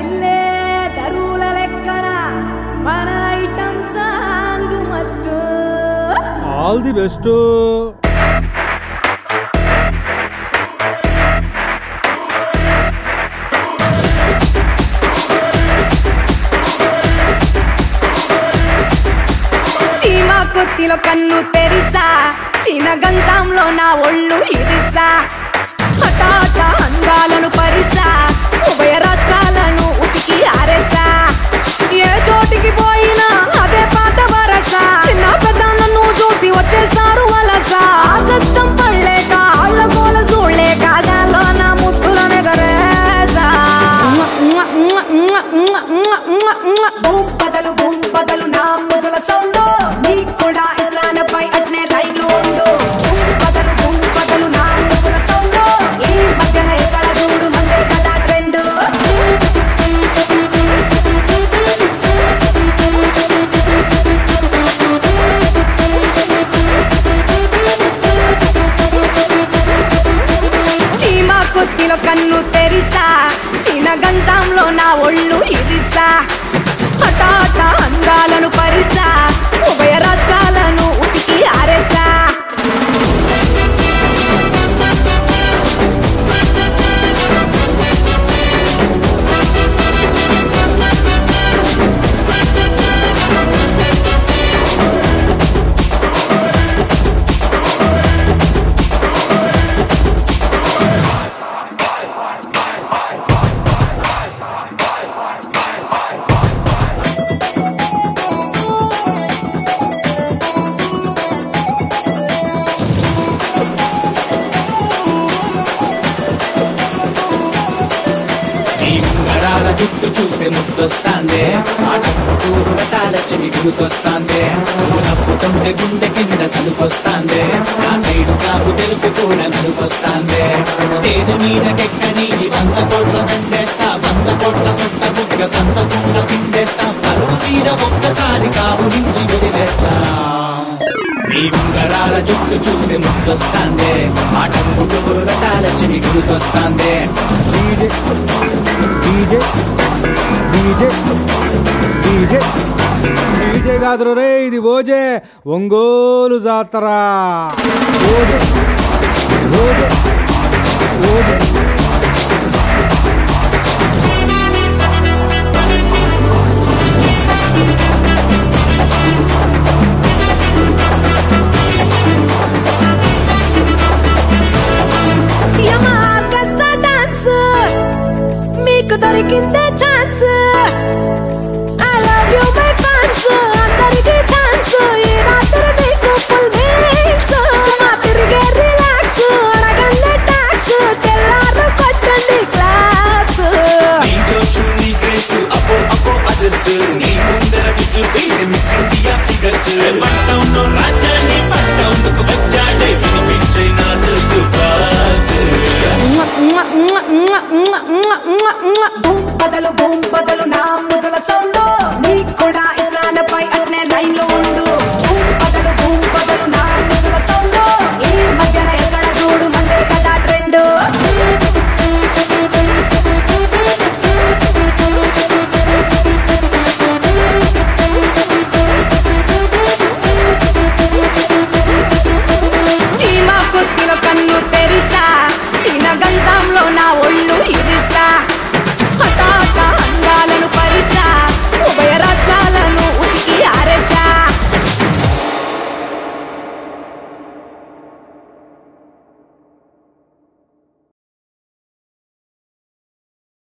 దిల్లే దరువుల లెక్కన మన item song must all the best చీమ కొత్తిలో కన్ను తెరిసా చీన గంధంలో నా ఒళ్ళు ఇరిసా హఠాట అందాలను పరిసా ఉభయ రాష్ట్రాలను ఉతికి ఆరేసా ఏ చోటికి పోయినా అదే పాత వరస చిన్న పెద్ద నన్ను చూసి వచ్చేస్తారు వలస ఆ కష్టం పడలేక ఆళ్ళ గోల చూడలేక గాల్లో నా ముద్దులనే గరేసా బూమ్ పదలు బూమ్ పదలు నా మొదల సౌండ్ నీకు కూడా ఇస్లానపై అట్నే లైన్లు ఉండు బూమ్ పదలు బూమ్ పదలు నా మొదల సౌండ్ ఈ మధ్యన ఎక్కడ చూడు మందే కదా ట్రెండ్ చీమ కొద్దిలో కన్ను తెరిసా చీన గంధంలో నా ఒళ్ళు ఇరిసా హఠాట అందాలను పరిసా ఉభయ రాష్ట్రాలను ఉతికి ఆరేసా నీ ఉంగరాల జుట్టు చూసే ముద్దొస్తాందే ఆటప్పుడు రకాల చెవి గుర్తొస్తాందే నువ్వు నవ్వుతుంటే గుండె కింద సలుకొస్తాందే నా సైడు కాపు తెలుపు కూడా నలుపొస్తాందే స్టేజ్ మీదకెక్కని వంద కోట్ల దండేస్తా వంద కోట్ల సుట్ట బుగ్గ కంద కుండ పిండేస్తా పరువు తీర ఒక్కసారి కావు నుంచి వదిలేస్తా నీ ఉంగరాల జుట్టు చూసే ముద్దొస్తాందే ఆటప్పుడు రకాల చెవి గుర్తొస్తాందే DJ DJ DJ DJ DJ కాదురు రే ఇది ఓజే ఒంగోలు జాతర ఓజే ఓజే ఓజే యమ ఆర్కెస్ట్రా డాన్స్ మీకు దొరికిందే chance I love you my fans అందరికీ థాంక్స్ ఈ రాత్రి మీకు ఫుల్ మీల్స్ మా తిరిగే రిలాక్స్ అడగండి టాక్స్ తెల్లారు కొట్టండి క్లాప్స్ నీ జోషు నీ గ్రేసు అపో అపో అదర్స్ నీ ముందర విజుబి Miss India figures one town లో రాజ్యాన్ని ఫన్ టౌన్ కు వచ్చాడే వినిపించే నా సర్కు పాస్ బూమ్ పదలు బూమ్ పదలు నా